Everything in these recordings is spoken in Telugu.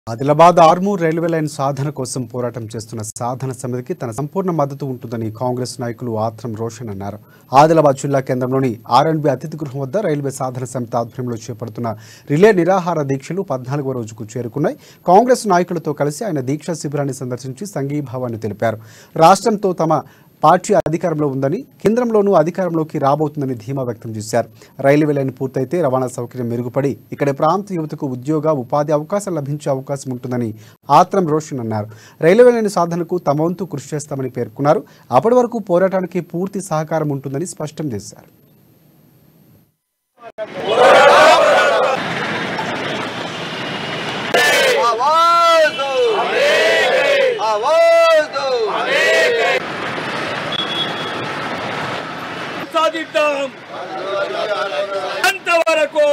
ఆదిలాబాద్ ఆర్మూర్ రైల్వే లైన్ సాధన కోసం పోరాటం చేస్తున్న సాధన సమితికి తన సంపూర్ణ మద్దతు ఉంటుందని కాంగ్రెస్ నాయకులు ఆత్రం రోషన్ అన్నారు ఆదిలాబాద్ జిల్లా కేంద్రంలోని ఆర్ఎండ్బి అతిథి గృహం వద్ద రైల్వే సాధన సమితి ఆధ్వర్యంలో చేపడుతున్న రిలే నిరాహార దీక్షలు పద్నాలుగవ రోజుకు చేరుకున్నాయి కాంగ్రెస్ నాయకులతో కలిసి ఆయన దీక్షా శిబిరాన్ని సందర్శించి సంఘీభావాన్ని తెలిపారు రాష్ట్రంతో తమ పార్టీ అధికారంలో ఉందని కేంద్రంలోనూ అధికారంలోకి రాబోతుందని ధీమా వ్యక్తం చేశారు రైల్వే లైన్ పూర్తయితే రవాణా సౌకర్యం మెరుగుపడి ఇక్కడి ప్రాంత యువతకు ఉద్యోగ ఉపాధి అవకాశాలు లభించే అవకాశం ఉంటుందని ఆత్రం రోషన్ అన్నారు రైల్వే లైన్ సాధనకు తమ వంతు కృషి చేస్తామని పేర్కొన్నారు అప్పటి వరకు పోరాటానికి పూర్తి సహకారం ఉంటుందని స్పష్టం చేశారు आवाज दो आवाज दो సాధిద్దాం అంతవరకు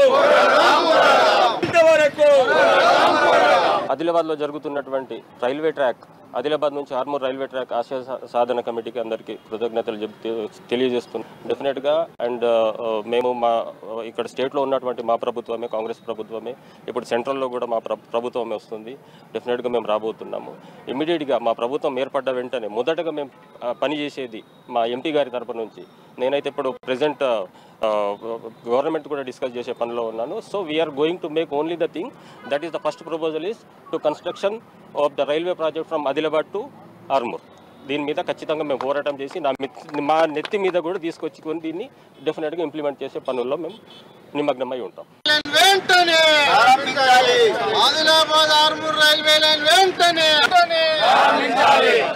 అంతవరకు ఆదిలాబాద్లో జరుగుతున్నటువంటి రైల్వే ట్రాక్ ఆదిలాబాద్ నుంచి ఆర్మూర్ రైల్వే ట్రాక్ ఆశయ సా- సాధన కమిటీకి అందరికీ కృతజ్ఞతలు చెప్తూ తెలియజేస్తున్నాం డెఫినెట్గా అండ్ మేము మా ఇక్కడ స్టేట్లో ఉన్నటువంటి మా ప్రభుత్వమే కాంగ్రెస్ ప్రభుత్వమే ఇప్పుడు సెంట్రల్లో కూడా మా ప్ర- ప్రభుత్వమే వస్తుంది డెఫినెట్గా మేము రాబోతున్నాము ఇమీడియట్గా మా ప్రభుత్వం ఏర్పడ్డ వెంటనే మొదటగా మేము ఆ, పనిచేసేది మా ఎంపీ గారి తరపు నుంచి నేనైతే ఇప్పుడు ప్రజెంట్ గవర్నమెంట్ కూడా డిస్కస్ చేసే పనిలో ఉన్నాను so we're going to make only the thing that is the first proposal is to construction of the railway project from Adilabad to Armoor దీని మీద ఖచ్చితంగా మేము పోరాటం చేసి నా మిత్- మా నెత్తి మీద కూడా తీసుకొచ్చుకొని దీన్ని డెఫినెట్గా ఇంప్లిమెంట్ చేసే పనుల్లో మేము నిమగ్నమై ఉంటాం వెంటనే ఆదిలాబాద్ ఆర్మూర్ రైల్వే లైన్ వెంటనే